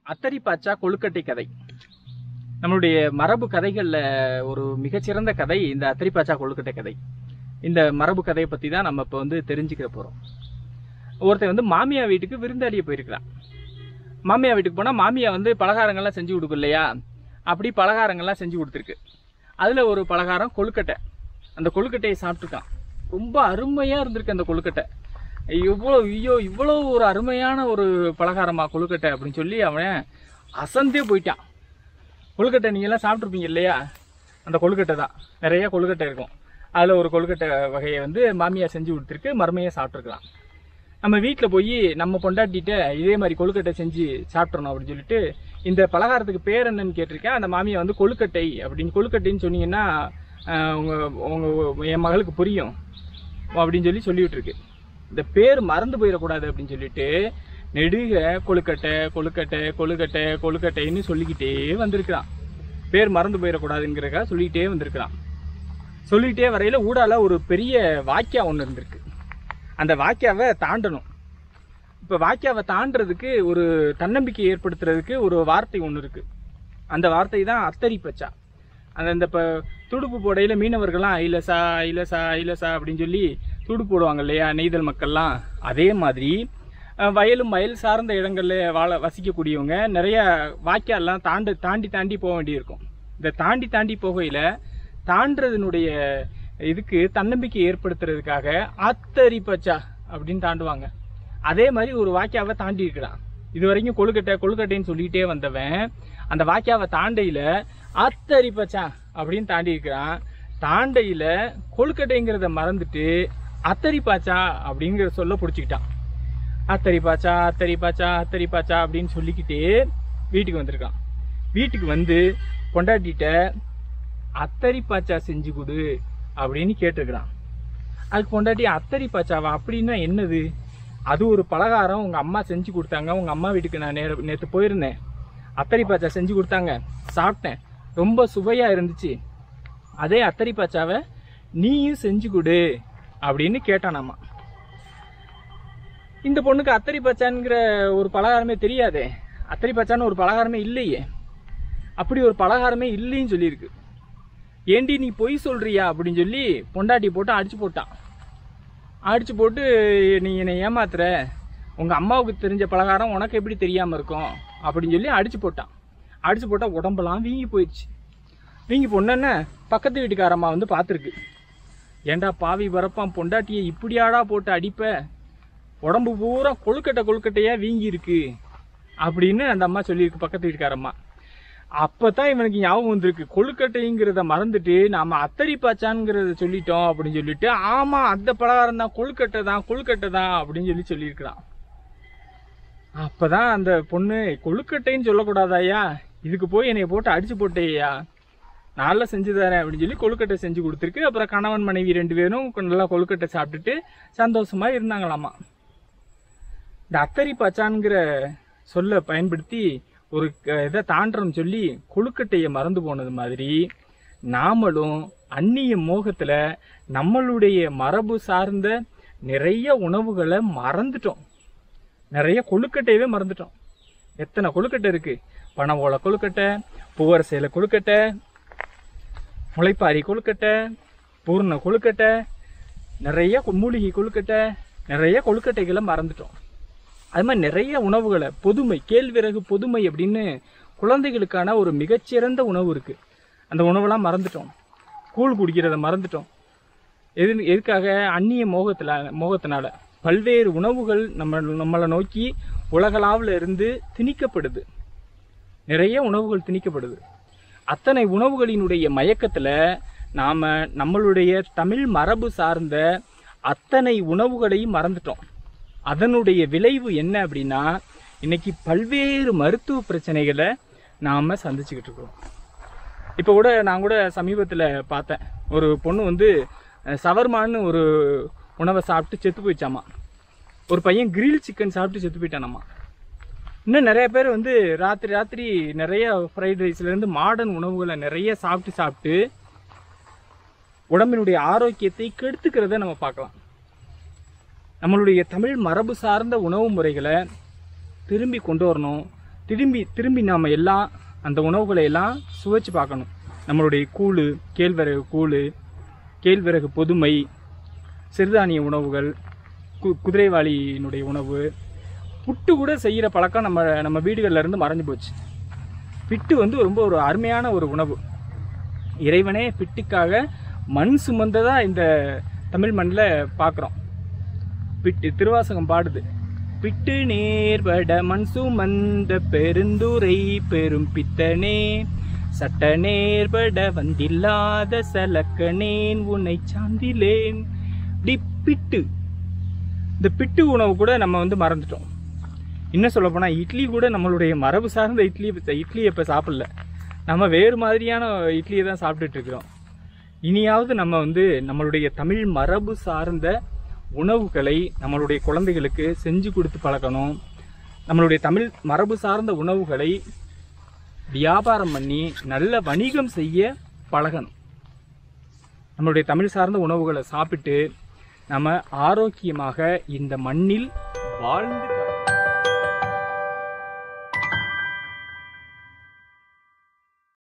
அத்தரி பாச்சா கொழுக்கட்டை கதை நம்மளுடைய மரபு கதைகள்ல ஒரு மிகச்சிறந்த கதை இந்த அத்தரி பாச்சா கொழுக்கட்டை கதை இந்த மரபு கதையை பத்தி தான் நம்ம இப்போ வந்து தெரிஞ்சுக்க போறோம் ஒருத்தன் வந்து மாமியா வீட்டுக்கு விருந்தாளிய போயிருக்கிறான் மாமியா வீட்டுக்கு போனா மாமியா வந்து பலகாரங்கள்லாம் செஞ்சு கொடுக்கும் இல்லையா அப்படி பலகாரங்கள்லாம் செஞ்சு கொடுத்துருக்கு அதுல ஒரு பலகாரம் கொழுக்கட்டை அந்த கொழுக்கட்டையை சாப்பிட்டுருக்கான் ரொம்ப அருமையா இருந்திருக்கு அந்த கொழுக்கட்டை இவ்வளோ ஐயோ இவ்வளோ ஒரு அருமையான ஒரு பலகாரமா கொழுக்கட்டை அப்படின்னு சொல்லி அவன் அசந்தே போயிட்டான் கொழுக்கட்டை நீங்கள்லாம் சாப்பிட்ருப்பீங்க இல்லையா அந்த கொழுக்கட்டை தான் நிறைய கொழுக்கட்டை இருக்கும் அதில் ஒரு கொழுக்கட்டை வகையை வந்து மாமியார் செஞ்சு கொடுத்துருக்கு மருமையை சாப்பிட்ருக்கலாம் நம்ம வீட்டில் போய் நம்ம பொண்டாட்டிட்ட இதே மாதிரி கொழுக்கட்டை செஞ்சு சாப்பிட்றணும் அப்படின்னு சொல்லிட்டு இந்த பலகாரத்துக்கு பேர் என்னன்னு கேட்டிருக்கேன் அந்த மாமியை வந்து கொழுக்கட்டை அப்படின்னு கொழுக்கட்டைன்னு சொன்னீங்கன்னா ஆஹ், உங்க உங்க என் மகளுக்கு புரியும் அப்படின்னு சொல்லி சொல்லிவிட்டு இருக்கு இந்த பேர் மறந்து போயிடக்கூடாது அப்படின்னு சொல்லிட்டு நெடுக கொழுக்கட்டை கொழுக்கட்டை கொழுக்கட்டை கொழுக்கட்டைன்னு சொல்லிக்கிட்டே வந்திருக்கிறான் பேர் மறந்து போயிடக்கூடாதுங்கிறக்காக சொல்லிக்கிட்டே வந்திருக்கிறான் சொல்லிக்கிட்டே வரையில ஊடால ஒரு பெரிய வாக்கியா ஒன்று இருந்திருக்கு அந்த வாக்கியாவை தாண்டணும் இப்போ வாக்கியாவை தாண்டறதுக்கு ஒரு தன்னம்பிக்கை ஏற்படுத்துறதுக்கு ஒரு வார்த்தை ஒன்று இருக்கு அந்த வார்த்தை தான் அத்தரி பச்சா அந்த இந்த இப்போ துடுப்பு போடையில மீனவர்கள்லாம் ஐலசா ஐலசா ஐலசா அப்படின்னு சொல்லி துடுப்பு போடுவாங்க இல்லையா நெய்தல் மக்கள்லாம் அதே மாதிரி அஹ், வயலும் வயல் சார்ந்த இடங்கள்ல வாழ வசிக்கக்கூடியவங்க நிறைய வாய்க்கால்லாம் தாண்டி தாண்டி தாண்டி போக வேண்டியிருக்கும் இந்த தாண்டி தாண்டி போகையில தாண்டறதுனுடைய இதுக்கு தன்னம்பிக்கை ஏற்படுத்துறதுக்காக அத்தரி பச்சா அப்படின்னு தாண்டுவாங்க அதே மாதிரி ஒரு வாக்கியாவை தாண்டி இருக்கிறான் இது வரைக்கும் கொழுக்கட்டை கொழுக்கட்டைன்னு சொல்லிக்கிட்டே வந்தவன் அந்த வாக்கியாவை தாண்டையில அத்தரி பச்சா அப்படின்னு தாண்டி இருக்கிறான் தாண்டையில கொழுக்கட்டைங்கிறத மறந்துட்டு அத்தரி பாச்சா அப்படிங்கிற சொல்ல பிடிச்சிக்கிட்டான் அத்தரி பாச்சா அத்தரி பாச்சா அத்தரி பாச்சா அப்படின்னு சொல்லிக்கிட்டே வீட்டுக்கு வந்திருக்கான் வீட்டுக்கு வந்து பொண்டாட்டிட்ட அத்தரி பாச்சா செஞ்சு கொடு அப்படின்னு கேட்டிருக்கிறான் அதுக்கு பொண்டாட்டி அத்தரி பாச்சாவா அப்படின்னா என்னது அது ஒரு பலகாரம் உங்க அம்மா செஞ்சு கொடுத்தாங்க உங்க அம்மா வீட்டுக்கு நான் நேர நேற்று போயிருந்தேன் அத்தரி பாச்சா செஞ்சு கொடுத்தாங்க சாப்பிட்டேன் ரொம்ப சுவையா இருந்துச்சு அதே அத்தரி பாச்சாவை நீயும் செஞ்சு கொடு அப்படின்னு கேட்டானாமா இந்த பொண்ணுக்கு அத்தரி பச்சான்ங்கிற ஒரு பலகாரமே தெரியாதே அத்தரி பச்சான்னு ஒரு பலகாரமே இல்லையே அப்படி ஒரு பலகாரமே இல்லைன்னு சொல்லியிருக்கு ஏண்டி நீ பொய் சொல்றியா அப்படின்னு சொல்லி பொண்டாட்டி போட்டு அடிச்சு போட்டான் அடிச்சு போட்டு நீ என்னை ஏமாத்துற உங்க அம்மாவுக்கு தெரிஞ்ச பலகாரம் உனக்கு எப்படி தெரியாம இருக்கும் அப்படின்னு சொல்லி அடிச்சு போட்டான் அடிச்சு போட்டா உடம்பெல்லாம் வீங்கி போயிடுச்சு வீங்கி பொண்ணு பக்கத்து வீட்டுக்காரம்மா வந்து பார்த்துருக்கு ஏண்டா பாவி வரப்பான் பொண்டாட்டியை இப்படியாடா போட்டு அடிப்ப உடம்பு பூரா கொழுக்கட்டை கொழுக்கட்டையா வீங்கி இருக்கு அப்படின்னு அந்த அம்மா சொல்லியிருக்கு பக்கத்து வீட்டுக்காரம்மா அப்பதான் இவனுக்கு ஞாபகம் வந்திருக்கு கொழுக்கட்டைங்கிறத மறந்துட்டு நாம அத்தரி பாச்சான்ங்கிறத சொல்லிட்டோம் அப்படின்னு சொல்லிட்டு ஆமா அந்த பலகாரம் தான் கொழுக்கட்டை தான் கொழுக்கட்டை தான் அப்படின்னு சொல்லி சொல்லியிருக்கிறான் அப்பதான் அந்த பொண்ணு கொழுக்கட்டைன்னு சொல்லக்கூடாதாயா இதுக்கு போய் என்னைய போட்டு அடிச்சு போட்டேயா நல்லா செஞ்சு தரேன் அப்படின்னு சொல்லி கொழுக்கட்டை செஞ்சு கொடுத்துருக்கு அப்புறம் கணவன் மனைவி ரெண்டு பேரும் நல்லா கொழுக்கட்டை சாப்பிட்டுட்டு சந்தோஷமா இருந்தாங்களாமா இந்த அத்தரி பச்சான்ங்கிற சொல்ல பயன்படுத்தி ஒரு க- இதை தாண்டறம் சொல்லி கொழுக்கட்டையை மறந்து போனது மாதிரி நாமளும் அந்நிய மோகத்துல நம்மளுடைய மரபு சார்ந்த நிறைய உணவுகளை மறந்துட்டோம் நிறைய கொழுக்கட்டையவே மறந்துட்டோம் எத்தனை கொழுக்கட்டை இருக்கு பனை ஓலை கொழுக்கட்டை பூவரசையில கொழுக்கட்டை முளைப்பாரி கொழுக்கட்டை பூர்ண கொழுக்கட்டை நிறைய கொ- மூலிகை கொழுக்கட்டை நிறைய கொழுக்கட்டைகளை மறந்துட்டோம் அது மாதிரி நிறைய உணவுகளை பொதுமை கேழ்விறகு பொதுமை அப்படின்னு குழந்தைகளுக்கான ஒரு மிகச்சிறந்த உணவு இருக்கு அந்த உணவெல்லாம் மறந்துட்டோம் கூழ் குடிக்கிறத மறந்துட்டோம் எது எதுக்காக அந்நிய மோகத்துல மோகத்தினால பல்வேறு உணவுகள் நம்ம நம்மளை நோக்கி உலகளாவில் இருந்து திணிக்கப்படுது நிறைய உணவுகள் திணிக்கப்படுது அத்தனை உணவுகளினுடைய மயக்கத்துல நாம நம்மளுடைய தமிழ் மரபு சார்ந்த அத்தனை உணவுகளையும் மறந்துட்டோம் அதனுடைய விளைவு என்ன அப்படின்னா இன்னைக்கு பல்வேறு மருத்துவ பிரச்சனைகளை நாம சந்திச்சுக்கிட்டு இருக்கோம் இப்போ கூட நான் கூட சமீபத்தில் பார்த்தேன் ஒரு பொண்ணு வந்து அஹ், சவர்மான்னு ஒரு உணவை சாப்பிட்டு செத்து போயிடுச்சாமா ஒரு பையன் கிரில் சிக்கன் சாப்பிட்டு செத்து போயிட்டானாமா இன்னும் நிறைய பேர் வந்து ராத்திரி ராத்திரி நிறைய ஃப்ரைட் ரைஸ்லேருந்து மாடர்ன் உணவுகளை நிறைய சாப்பிட்டு சாப்பிட்டு உடம்பினுடைய ஆரோக்கியத்தை கெடுத்துக்கிறத நம்ம பார்க்கலாம் நம்மளுடைய தமிழ் மரபு சார்ந்த உணவு முறைகளை திரும்பி கொண்டு வரணும் திரும்பி திரும்பி நாம் எல்லாம் அந்த உணவுகளை எல்லாம் சுவைச்சு பார்க்கணும் நம்மளுடைய கூழு கேழ்வரகு கூழு கேழ்வரகு பொதுமை சிறுதானிய உணவுகள் கு குதிரைவாளியினுடைய உணவு புட்டு கூட செய்கிற பழக்கம் நம்ம நம்ம வீடுகள்ல இருந்து மறைஞ்சு போச்சு பிட்டு வந்து ரொம்ப ஒரு அருமையான ஒரு உணவு இறைவனே பிட்டுக்காக மண் சுமந்ததா இந்த தமிழ் மண்ணில் பார்க்குறோம் பிட்டு திருவாசகம் பாடுது பிட்டு நேர்பட மண் சுமந்த பெருந்துரை பெரும் பித்தனே சட்ட நேர்பட வந்தில்லாத சலக்கனேன் உன்னை சார்ந்திலேன் இப்படி பிட்டு இந்த பிட்டு உணவு கூட நம்ம வந்து மறந்துட்டோம் இன்னும் சொல்ல போனா இட்லி கூட நம்மளுடைய மரபு சார்ந்த இட்லி இட்லியை இப்போ சாப்பிடல நம்ம வேறு மாதிரியான இட்லியை தான் சாப்பிட்டுட்டு இருக்கிறோம் இனியாவது நம்ம வந்து நம்மளுடைய தமிழ் மரபு சார்ந்த உணவுகளை நம்மளுடைய குழந்தைகளுக்கு செஞ்சு கொடுத்து பழக்கணும் நம்மளுடைய தமிழ் மரபு சார்ந்த உணவுகளை வியாபாரம் பண்ணி நல்ல வணிகம் செய்ய பழகணும் நம்மளுடைய தமிழ் சார்ந்த உணவுகளை சாப்பிட்டு நம்ம ஆரோக்கியமாக இந்த மண்ணில் வாழ்ந்து